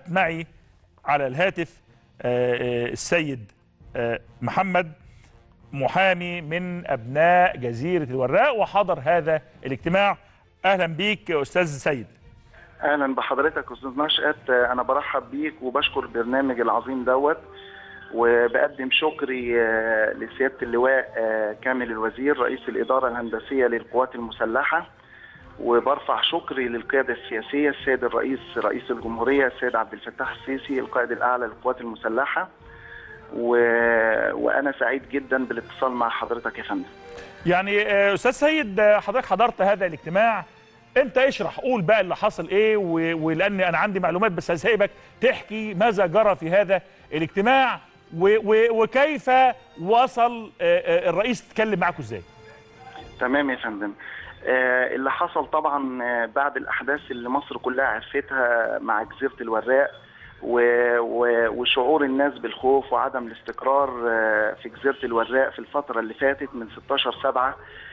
معي على الهاتف آه، آه، السيد آه، محمد محامي من ابناء جزيره الوراق وحضر هذا الاجتماع اهلا بيك يا استاذ سيد اهلا بحضرتك استاذ نشأت انا برحب بيك وبشكر البرنامج العظيم دوت وبقدم شكري آه، لسياده اللواء آه، كامل الوزير رئيس الاداره الهندسيه للقوات المسلحه وبرفع شكري للقياده السياسيه السيد الرئيس رئيس الجمهوريه السيد عبد الفتاح السيسي القائد الاعلى للقوات المسلحه و... وانا سعيد جدا بالاتصال مع حضرتك يا فندم يعني آه، استاذ سيد آه، حضرتك حضرت هذا الاجتماع انت اشرح قول بقى اللي حصل ايه و- ولان انا عندي معلومات بس هسيبك تحكي ماذا جرى في هذا الاجتماع و- و- وكيف وصل آه، آه، الرئيس اتكلم معاكم ازاي تمام يا فندم آه، اللي حصل طبعا آه، بعد الاحداث اللي مصر كلها عرفتها مع جزيره الوراق و- و- وشعور الناس بالخوف وعدم الاستقرار آه، في جزيره الوراق في الفتره اللي فاتت من 16 7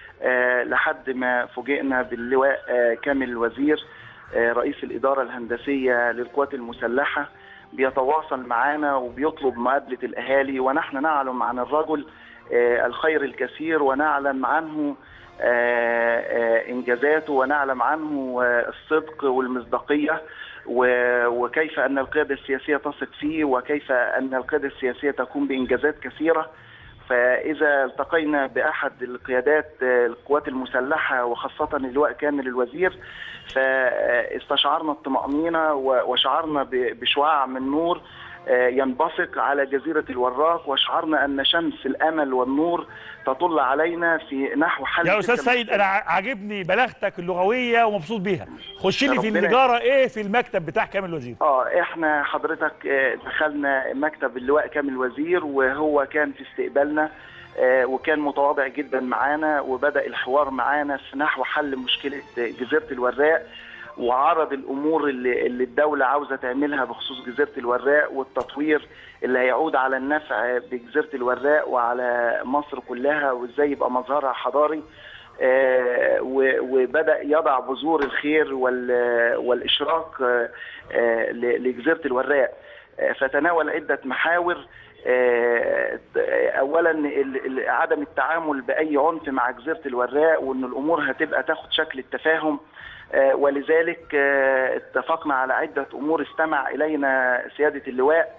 لحد ما فوجئنا باللواء آه، كامل الوزير آه، رئيس الاداره الهندسيه للقوات المسلحه بيتواصل معنا وبيطلب مقابله الاهالي ونحن نعلم عن الرجل آه، الخير الكثير ونعلم عنه آه، آه، انجازاته ونعلم عنه آه، الصدق والمصداقيه و- وكيف ان القياده السياسيه تثق فيه وكيف ان القياده السياسيه تقوم بانجازات كثيره فاذا التقينا باحد القيادات آه، القوات المسلحه وخاصه اللواء كامل الوزير فاستشعرنا الطمانينه و- وشعرنا ب- بشعاع من نور آه، ينبثق على جزيره الوراق وشعرنا ان شمس الامل والنور تطل علينا في نحو حل يا استاذ تلك سيد انا ع- عاجبني بلاغتك اللغويه ومبسوط بيها خش لي في ربنا اللي جرى ايه في المكتب بتاع كامل الوزير اه احنا حضرتك آه، دخلنا مكتب اللواء كامل الوزير وهو كان في استقبالنا آه، وكان متواضع جدا معانا وبدا الحوار معانا في نحو حل مشكله جزيره الوراق وعرض الامور اللي, اللي الدوله عاوزه تعملها بخصوص جزيره الوراق والتطوير اللي هيعود على النفع بجزيره الوراق وعلى مصر كلها وازاي يبقى مظهرها حضاري آه، و- وبدا يضع بذور الخير وال- والاشراق آه، آه، ل- لجزيره الوراق آه، فتناول عده محاور آه، اولا ال- ال- عدم التعامل باي عنف مع جزيره الوراق وان الامور هتبقى تاخد شكل التفاهم آه، ولذلك آه، اتفقنا على عده امور استمع الينا سياده اللواء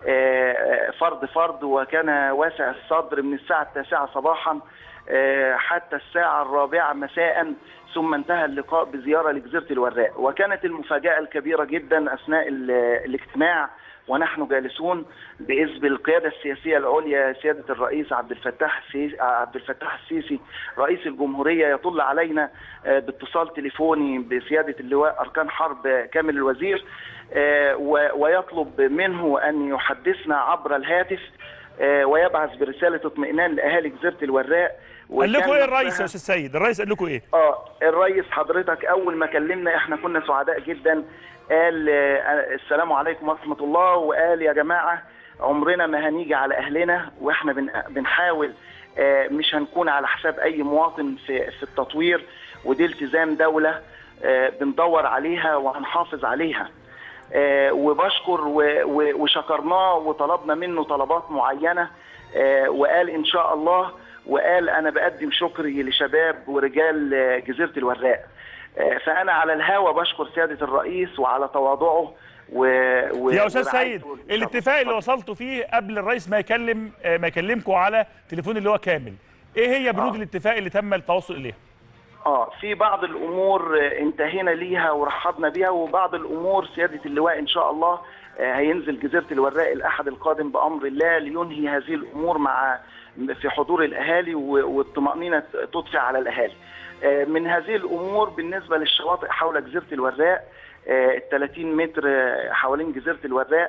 آه، فرد فرد وكان واسع الصدر من الساعه التاسعه صباحا آه، حتى الساعه الرابعه مساء ثم انتهى اللقاء بزياره لجزيره الوراق وكانت المفاجاه الكبيره جدا اثناء ال- الاجتماع ونحن جالسون باذن القياده السياسيه العليا سياده الرئيس عبد الفتاح السيسي عبد الفتاح السيسي رئيس الجمهوريه يطل علينا آه، باتصال تليفوني بسياده اللواء اركان حرب آه، كامل الوزير آه، و- ويطلب منه ان يحدثنا عبر الهاتف آه، ويبعث برساله اطمئنان لاهالي جزيره الوراق قال لكم وكان ايه الرئيس وقتها- يا استاذ سيد الرئيس قال لكم ايه اه الرئيس حضرتك اول ما كلمنا احنا كنا سعداء جدا قال آه، السلام عليكم ورحمه الله وقال يا جماعه عمرنا ما هنيجي على اهلنا واحنا بن- بنحاول آه، مش هنكون على حساب اي مواطن في في التطوير ودي التزام دوله آه، بندور عليها وهنحافظ عليها آه، وبشكر و- و- وشكرناه وطلبنا منه طلبات معينه آه، وقال ان شاء الله وقال انا بقدم شكري لشباب ورجال آه، جزيره الوراق آه، فانا على الهوا بشكر سياده الرئيس وعلى تواضعه و... و... يا استاذ ورعايته. سيد الاتفاق اللي وصلتوا فيه قبل الرئيس ما يكلم آه، ما يكلمكم على تليفون اللي هو كامل ايه هي بنود آه. الاتفاق اللي تم التوصل اليها اه في بعض الامور آه، انتهينا ليها ورحبنا بيها وبعض الامور سياده اللواء ان شاء الله آه، هينزل جزيره الوراق الاحد القادم بامر الله لينهي هذه الامور مع في حضور الاهالي و- والطمانينه تضفي على الاهالي. آه، من هذه الامور بالنسبه للشواطئ حول جزيره الوراق ال 30 متر آه، حوالين جزيره الوراق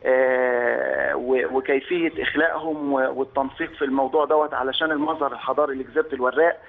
آه، و- وكيفيه اخلاءهم و- والتنسيق في الموضوع دوت علشان المظهر الحضاري لجزيره الوراق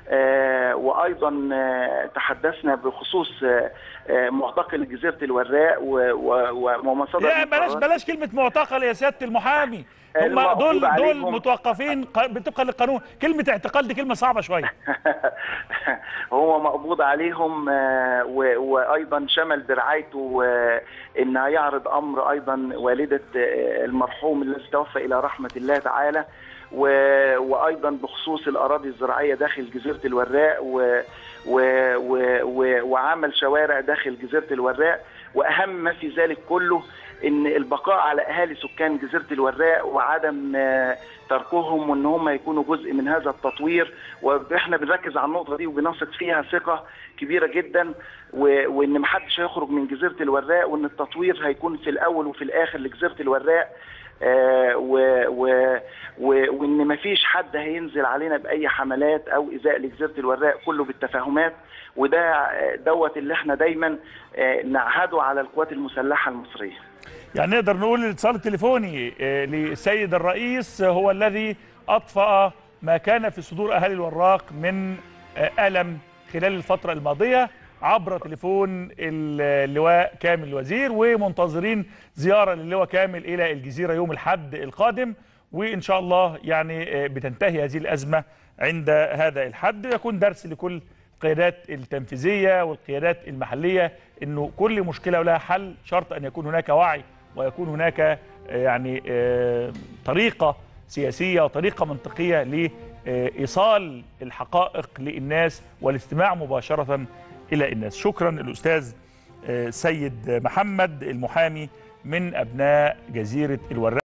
آه، وايضا آه، تحدثنا بخصوص آه، آه، معتقل جزيره الوراق و- و- ومصادر لا بلاش مقررات. بلاش كلمه معتقل يا سياده المحامي هم المقبوض دول دول عليهم. متوقفين ق- طبقا للقانون كلمه اعتقال دي كلمه صعبه شويه هو مقبوض عليهم آه، و- وايضا شمل برعايته آه، ان هيعرض امر ايضا والده آه، المرحوم الذي توفى الى رحمه الله تعالى و- وايضا بخصوص الاراضي الزراعيه داخل جزيره الوراق و و و و وعمل شوارع داخل جزيره الوراق واهم ما في ذلك كله ان البقاء على اهالي سكان جزيره الوراق وعدم آه، تركهم وان هم يكونوا جزء من هذا التطوير واحنا بنركز على النقطه دي وبنثق فيها ثقه كبيره جدا و... وان محدش هيخرج من جزيره الوراق وان التطوير هيكون في الاول وفي الاخر لجزيره الوراق آه و... و... و... وان مفيش حد هينزل علينا باي حملات او ايذاء لجزيره الوراق كله بالتفاهمات وده آه، دوت اللي احنا دايما آه، نعهده على القوات المسلحه المصريه يعني نقدر نقول الاتصال التليفوني آه، للسيد الرئيس هو الذي اطفأ ما كان في صدور اهالي الوراق من آه، الم خلال الفتره الماضيه عبر تليفون اللواء كامل الوزير ومنتظرين زياره للواء كامل الى الجزيره يوم الاحد القادم وان شاء الله يعني آه، بتنتهي هذه الازمه عند هذا الحد يكون درس لكل القيادات التنفيذيه والقيادات المحليه انه كل مشكله ولها حل شرط ان يكون هناك وعي ويكون هناك آه، يعني آه، طريقه سياسيه وطريقه منطقيه لايصال الحقائق للناس والاستماع مباشره الى الناس شكرا الاستاذ آه، سيد محمد المحامي من ابناء جزيره الوراق